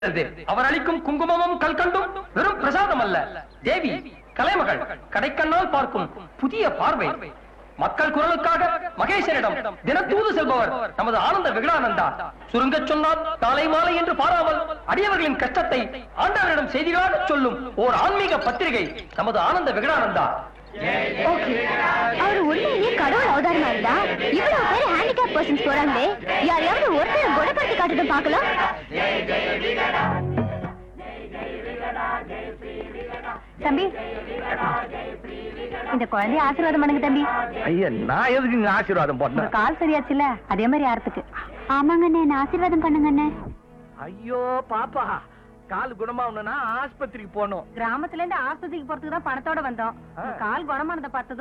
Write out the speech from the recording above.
அவர் அளிக்கும் குங்குமமும் கல்கண்டும் வெறும் பிரசாதம் அல்ல தேவி கலைமகள் கடைக்கண்ணால் பார்க்கும் புதிய பார்வை மக்கள் குரலுக்காக மகேசனிடம் தினத்தூது செல்பவர் நமது ஆனந்த விகடானந்தா சுருங்கச் சொன்னால் காலை மாலை என்று பாராமல் அடியவர்களின் கஷ்டத்தை ஆண்டவரிடம் செய்திகளாக சொல்லும் ஓர் ஆன்மீக பத்திரிகை நமது ஆனந்த விகடானந்தா ஓகே அவர் உண்மையிலேயே கடவுள் அவதாரமா இருந்தா இவ்வளவு பேர் ஹேண்டிகேப் பர்சன்ஸ் போறாங்களே யாரையாவது ஒருத்தர் குணப்படுத்தி காட்டுட்டு பார்க்கலாம் தம்பி இந்த குழந்தைய ஆசீர்வாதம் பண்ணுங்க தம்பி ஐயா நான் எதுக்கு இங்க ஆசீர்வாதம் உங்க கால் சரியாச்சுல அதே மாதிரி ஆறதுக்கு ஆமாங்க அண்ணே என்ன ஆசீர்வாதம் பண்ணுங்க அண்ணே ஐயோ பாப்பா கால் குணமாகணும்னா ஆஸ்பத்திரிக்கு போகணும் கிராமத்துல இருந்து ஆஸ்பத்திரிக்கு போறதுக்கு தான் பணத்தோட வந்தோம் ஆ. கால் குணமானதை பார்த்ததும்